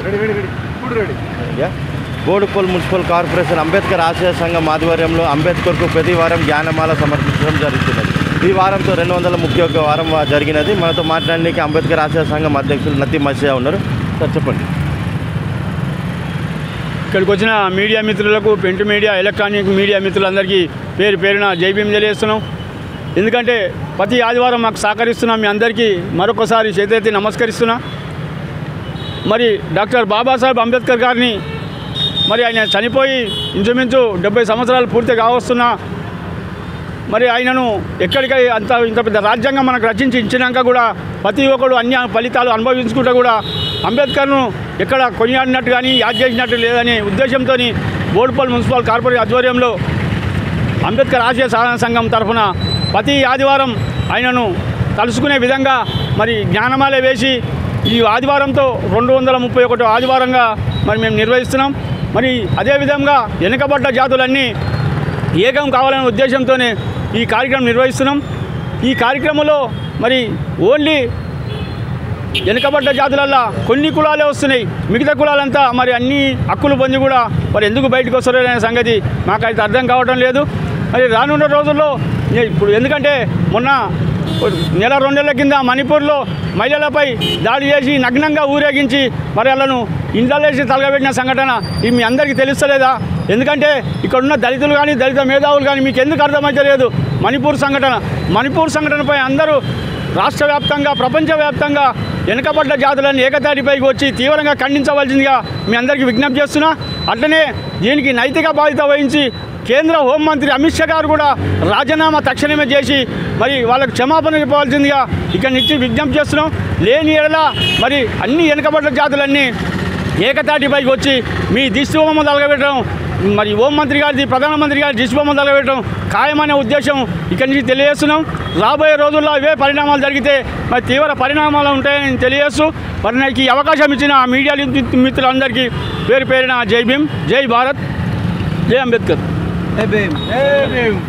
Yeah. Boduppal municipal corporation Ambedkar ఆశయ సంఘం ఆధ్వర్యంలో అంబేద్కర్కు ప్రతి వారం జ్ఞానమాల సమర్పించడం జరుగుతున్నది ఈ వారంతో రెండు వందల ముప్పై ఒక్క వారం వా- జరిగినది మనతో మాట్లాడడానికి అంబేద్కర్ ఆశయ సంఘం అధ్యక్షులు నత్తి మసియా ఉన్నారు సార్ చెప్పండి ఇక్కడికి వచ్చిన మీడియా మిత్రులకు ప్రింట్ మీడియా ఎలక్ట్రానిక్ మీడియా మిత్రులందరికీ పేరు పేరున జైభీం తెలియజేస్తున్నాం ఎందుకంటే ప్రతి ఆదివారం మాకు సహకరిస్తున్నాం మీ అందరికీ మరొకసారి చేతెత్తి నమస్కరిస్తున్నా మరి డాక్టర్ బాబాసాహెబ్ అంబేద్కర్ గారిని మరి ఆయన చనిపోయి ఇంచుమించు డెబ్బై సంవత్సరాలు పూర్తి కావస్తున్నా మరి ఆయనను ఎక్కడికి అంత ఇంత పెద్ద రాజ్యాంగం మనకు రచించి ఇచ్చినాక కూడా ప్రతి ఒక్కడు అన్య ఫలితాలు అనుభవించుకుంటూ కూడా అంబేద్కర్ను ఎక్కడ కొనియాడినట్టు కానీ యాద్ చేసినట్టు లేదనే ఉద్దేశంతో బోడుపల్ మున్సిపల్ కార్పొరేషన్ ఆధ్వర్యంలో అంబేద్కర్ ఆశయ సాధన సంఘం తరఫున ప్రతి ఆదివారం ఆయనను తలుసుకునే విధంగా మరి జ్ఞానమాల వేసి ఈ ఆదివారంతో రెండు వందల ముప్పై ఒకటో ఆదివారంగా మరి మేము నిర్వహిస్తున్నాం మరి అదేవిధంగా వెనుకబడ్డ జాతులన్నీ ఏకం కావాలనే ఉద్దేశంతోనే ఈ కార్యక్రమం నిర్వహిస్తున్నాం ఈ కార్యక్రమంలో మరి ఓన్లీ వెనుకబడ్డ జాతులల్లో కొన్ని కులాలే వస్తున్నాయి మిగతా కులాలంతా మరి అన్ని హక్కులు పొంది కూడా మరి ఎందుకు బయటకు వస్తారు అనే సంగతి మాకైతే అర్థం కావడం లేదు మరి రానున్న రోజుల్లో ఏ- ఇప్పుడు ఎందుకంటే మొన్న నెల రెండు నెలల కింద మణిపూర్లో మహిళలపై దాడి చేసి నగ్నంగా ఊరేగించి మరి వాళ్ళను ఇండ్లేసి తలగబెట్టిన సంఘటన ఇది మీ అందరికీ తెలుస్తలేదా ఎందుకంటే ఇక్కడ ఉన్న దళితులు కానీ దళిత మేధావులు కానీ మీకు ఎందుకు అర్థమైతలేదు మణిపూర్ సంఘటన మణిపూర్ సంఘటనపై అందరూ రాష్ట్ర వ్యాప్తంగా ప్రపంచవ్యాప్తంగా వెనుకబడ్డ జాతులను ఏకతాటిపైకి వచ్చి తీవ్రంగా ఖండించవలసిందిగా మీ అందరికీ విజ్ఞప్తి చేస్తున్నా అట్లనే దీనికి నైతిక బాధ్యత వహించి కేంద్ర హోంమంత్రి అమిత్ షా గారు కూడా రాజీనామా తక్షణమే చేసి మరి వాళ్ళకు క్షమాపణ చెప్పవలసిందిగా ఇక్కడ నుంచి విజ్ఞప్తి చేస్తున్నాం లేని ఎడల మరి అన్ని వెనుకబడ్డ జాతులన్నీ ఏకతాటిపైకి వచ్చి మీ దిష్టిబొమ్మ తలగబెట్టడం మరి హోంమంత్రి గారిది ప్రధానమంత్రి గారి దిష్టిబొమ్మ తలగబెట్టడం ఖాయమనే ఉద్దేశం ఇక్కడి నుంచి తెలియజేస్తున్నాం రాబోయే రోజుల్లో అవే పరిణామాలు జరిగితే మరి తీవ్ర పరిణామాలు ఉంటాయని తెలియజేస్తూ మరి నాకు ఈ అవకాశం ఇచ్చిన ఆ మీడియా మిత్రులందరికీ పేరు పేరిన జై భీమ్ జై భారత్ జై అంబేద్కర్